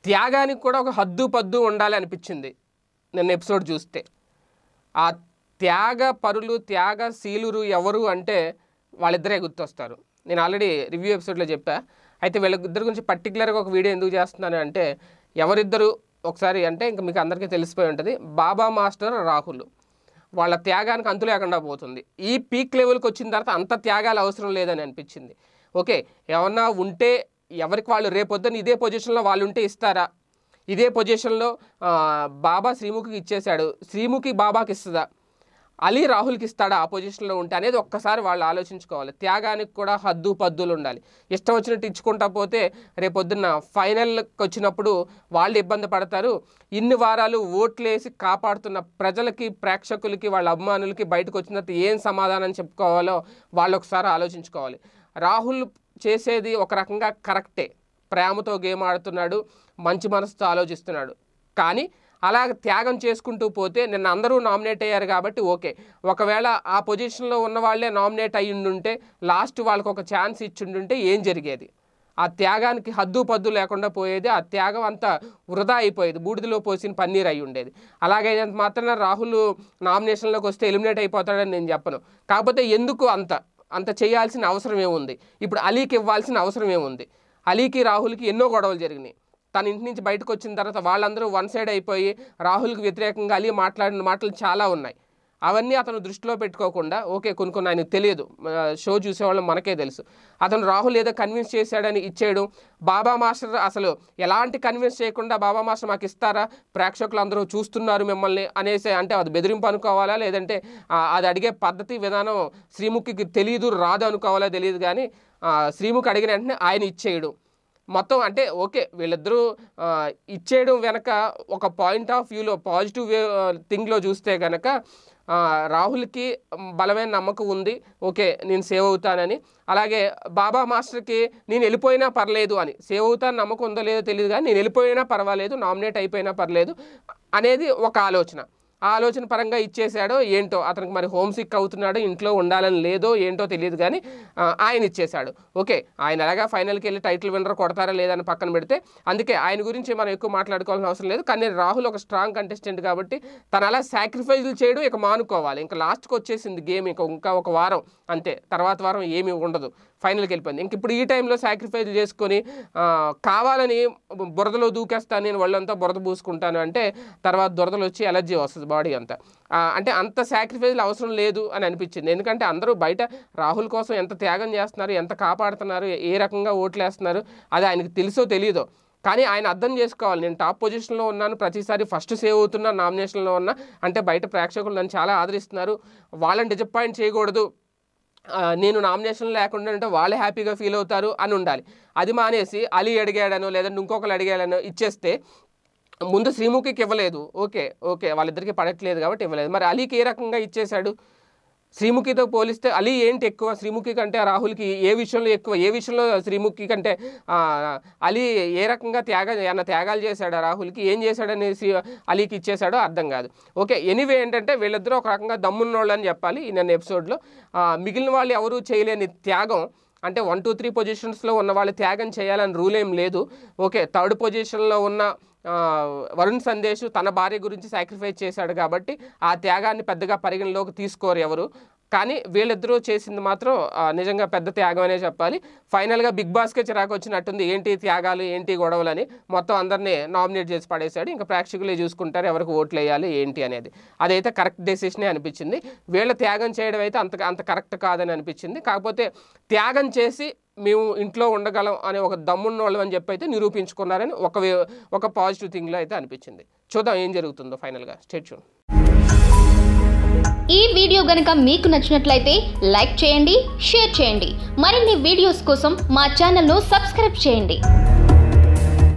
త్యాగానికి కూడా ఒక హద్దు పద్దు ఉండాలి అనిపించింది నిన్న ఎపిసోడ్ చూస్తే ఆ త్యాగ పరులు త్యాగశీలురు ఎవరు అంటే వాళ్ళిద్దరే గుర్తొస్తారు నేను ఆల్రెడీ రివ్యూ ఎపిసోడ్లో చెప్పా అయితే వీళ్ళిద్దరి గురించి పర్టికులర్గా ఒక వీడియో ఎందుకు చేస్తున్నాను అంటే ఎవరిద్దరు ఒకసారి అంటే ఇంకా మీకు అందరికీ తెలిసిపోయి ఉంటుంది బాబా మాస్టర్ రాహుల్ వాళ్ళ త్యాగానికి అంతు లేకుండా పోతుంది ఈ పీక్ లెవెల్కి వచ్చిన తర్వాత అంత త్యాగాలు అవసరం లేదని అనిపించింది ఓకే ఏమన్నా ఉంటే ఎవరికి వాళ్ళు రేపొద్దున ఇదే పొజిషన్లో వాళ్ళు ఉంటే ఇస్తారా ఇదే పొజిషన్లో ఆ, బాబా శ్రీముఖికి ఇచ్చేశాడు శ్రీముఖి బాబాకి ఇస్తుందా అలీ రాహుల్కి ఇస్తాడా ఆ పొజిషన్లో ఉంటే అనేది ఒక్కసారి వాళ్ళు ఆలోచించుకోవాలి త్యాగానికి కూడా హద్దు పద్దులు ఉండాలి ఇష్టం వచ్చినట్టు ఇచ్చుకుంటా పోతే రేపొద్దున్న ఫైనల్కి వచ్చినప్పుడు వాళ్ళు ఇబ్బంది పడతారు ఇన్ని వారాలు ఓట్లేసి కాపాడుతున్న ప్రజలకి ప్రేక్షకులకి వాళ్ళ అభిమానులకి బయటకు వచ్చిన తర్వాత ఏం సమాధానం చెప్పుకోవాలో వాళ్ళు ఒకసారి ఆలోచించుకోవాలి రాహుల్ చేసేది ఒక రకంగా కరెక్టే ప్రేమతో గేమ్ ఆడుతున్నాడు మంచి మనసుతో ఆలోచిస్తున్నాడు కానీ అలా త్యాగం చేసుకుంటూ పోతే నిన్న అందరూ నామినేట్ అయ్యారు కాబట్టి ఓకే ఒకవేళ ఆ పొజిషన్లో ఉన్న వాళ్ళే నామినేట్ అయ్యి ఉండుంటే లాస్ట్ వాళ్ళకి ఒక ఛాన్స్ ఇచ్చిండుంటే ఏం జరిగేది ఆ త్యాగానికి హద్దు పద్దు లేకుండా పోయేది ఆ త్యాగం అంతా వృధా అయిపోయేది బూడిదలో పోసిన పన్నీర్ అయి ఉండేది అలాగైనంత మాత్రాన రాహుల్ నామినేషన్లోకి వస్తే ఎలిమినేట్ అయిపోతాడని నేను చెప్పను కాకపోతే ఎందుకు అంత అంత చేయాల్సిన అవసరం ఏముంది ఇప్పుడు అలీకి ఇవ్వాల్సిన అవసరం ఏముంది అలీకి రాహుల్కి ఎన్నో గొడవలు జరిగినాయి తన ఇంటి నుంచి బయటకు వచ్చిన తర్వాత వాళ్ళందరూ వన్ సైడ్ అయిపోయి రాహుల్కి వ్యతిరేకంగా అలీ మాట్లాడిన మాటలు చాలా ఉన్నాయి అవన్నీ అతను దృష్టిలో పెట్టుకోకుండా ఓకే కొన్ని కొన్ని ఆయనకు తెలియదు ఆ, షో చూసేవాళ్ళం మనకే తెలుసు అతను రాహుల్ ఏదో కన్విన్స్ చేశాడని ఇచ్చేయడం బాబా మాస్టర్ అసలు ఎలాంటి కన్విన్స్ చేయకుండా బాబా మాస్టర్ మాకు ఇస్తారా ప్రేక్షకులు అందరూ చూస్తున్నారు మిమ్మల్ని అనేసి అంటే అది బెదిరింపు అనుకోవాలా లేదంటే ఆ, అది అడిగే పద్ధతి విధానం శ్రీముఖికి తెలియదు రాదు అనుకోవాలా తెలియదు కానీ ఆ, శ్రీముఖి అడిగిన వెంటనే ఆయన ఇచ్చేయడం మొత్తం అంటే ఓకే వీళ్ళిద్దరూ ఆ, ఇచ్చేయడం వెనక ఒక పాయింట్ ఆఫ్ వ్యూలో పాజిటివ్ వే థింగ్లో చూస్తే కనుక ఆ, రాహుల్కి బలమైన నమ్మకం ఉంది ఓకే నేను సేవ్ అవుతానని అలాగే బాబా మాస్టర్కి నేను వెళ్ళిపోయినా పర్లేదు అని సేవ్ అవుతాను నమ్మకం ఉందో లేదో తెలియదు కానీ నేను వెళ్ళిపోయినా పర్వాలేదు నామినేట్ అయిపోయినా పర్లేదు అనేది ఒక ఆలోచన ఆ ఆలోచన పరంగా ఇచ్చేశాడో ఏంటో అతనికి మరి హోమ్ సిక్ అవుతున్నాడో ఇంట్లో ఉండాలని లేదో ఏంటో తెలియదు కానీ ఆ, ఆయన ఇచ్చేశాడు ఓకే ఆయన ఎలాగా ఫైనల్కి వెళ్ళి టైటిల్ విన్నర్ కొడతారా లేదని పక్కన పెడితే అందుకే ఆయన గురించి మనం ఎక్కువ మాట్లాడుకోవాల్సిన అవసరం లేదు కానీ రాహుల్ ఒక స్ట్రాంగ్ కంటెస్టెంట్ కాబట్టి తను అలా సాక్రిఫైజులు చేయడం ఇక మానుకోవాలి ఇంకా లాస్ట్కి వచ్చేసింది గేమ్ ఇంకా ఇంకా ఒక వారం అంతే తర్వాత వారం ఏమీ ఉండదు ఫైనల్కి వెళ్ళిపోయింది ఇంక ఇప్పుడు ఈ టైంలో సాక్రిఫైజ్ చేసుకొని ఆ, కావాలని బురదలో దూకేస్తాను నేను వాళ్ళంతా బురద పూసుకుంటాను అంటే తర్వాత దురదలు వచ్చి ఎలర్జీ వస్తుంది బాడీ అంతా ఆ, అంటే అంత సాక్రిఫైజ్లు అవసరం లేదు అని అనిపించింది ఎందుకంటే అందరూ బయట రాహుల్ కోసం ఎంత త్యాగం చేస్తున్నారు ఎంత కాపాడుతున్నారు ఏ రకంగా ఓట్లు వేస్తున్నారు అది ఆయనకు తెలుసో తెలియదో కానీ ఆయన అర్థం చేసుకోవాలి నేను టాప్ పొజిషన్లో ఉన్నాను ప్రతిసారి ఫస్ట్ సేవ్ అవుతున్నా నామినేషన్లో ఉన్నా అంటే బయట ప్రేక్షకులు నన్ను చాలా ఆదరిస్తున్నారు వాళ్ళని డిసప్పాయింట్ చేయకూడదు ఆ, నేను నామినేషన్ లేకుండా అంటే వాళ్ళే హ్యాపీగా ఫీల్ అవుతారు అని ఉండాలి అది మానేసి అలీ అడిగాడనో లేదంటే ఇంకొకరు అడిగాడనో ఇచ్చేస్తే ముందు శ్రీముఖికి ఇవ్వలేదు ఓకే ఓకే వాళ్ళిద్దరికి పడట్లేదు కాబట్టి ఇవ్వలేదు మరి అలీకి ఏ రకంగా ఇచ్చేశాడు శ్రీముఖితో పోలిస్తే అలీ ఏంటి ఎక్కువ శ్రీముఖి కంటే రాహుల్కి ఏ విషయంలో ఎక్కువ ఏ విషయంలో శ్రీముఖి కంటే ఆ, అలీ ఏ రకంగా త్యాగ ఏమన్నా త్యాగాలు చేశాడా రాహుల్కి ఏం చేశాడని శ్రీ అలీకి ఇచ్చేశాడో అర్థం కాదు ఓకే ఎనీవే ఏంటంటే వీళ్ళిద్దరూ ఒక రకంగా దమ్మున్నోళ్ళు అని చెప్పాలి ఈ నన్ను ఎపిసోడ్లో ఆ, మిగిలిన వాళ్ళు ఎవరూ చేయలేని త్యాగం అంటే వన్ టూ త్రీ పొజిషన్స్లో ఉన్న వాళ్ళు త్యాగం చేయాలని రూల్ ఏం లేదు ఓకే థర్డ్ పొజిషన్లో ఉన్న ఆ, వరుణ్ సందేశ్ తన భార్య గురించి సాక్రిఫైస్ చేశాడు కాబట్టి ఆ త్యాగాన్ని పెద్దగా పరిగణలోకి తీసుకోరు ఎవరు కానీ వీళ్ళిద్దరూ చేసింది మాత్రం ఆ, నిజంగా పెద్ద త్యాగం అనే చెప్పాలి ఫైనల్గా బిగ్ బాస్కే చిరాకు వచ్చినట్టుంది ఏంటి త్యాగాలు ఏంటి గొడవలని మొత్తం అందరినీ నామినేట్ చేసి పడేశాడు ఇంకా ప్రేక్షకులే చూసుకుంటారు ఎవరికి ఓట్లు వేయాలి ఏంటి అనేది అదైతే కరెక్ట్ డెసిషనే అనిపించింది వీళ్ళ త్యాగం చేయడం అయితే అంత అంత కరెక్ట్ కాదని అనిపించింది కాకపోతే త్యాగం చేసి మేము ఇంట్లో ఉండగలం అనే ఒక దమ్మున్నోళ్ళం అని చెప్పి అయితే నిరూపించుకున్నారని ఒక వే- ఒక పాజిటివ్ థింగ్లో అయితే అనిపించింది చూద్దాం ఏం జరుగుతుందో ఫైనల్గా స్టేట్ చూడండి ఈ వీడియో గనుక మీకు నచ్చినట్లయితే లైక్ చేయండి షేర్ చేయండి మరిన్ని వీడియోస్ కోసం మా ఛానల్ను సబ్స్క్రైబ్ చేయండి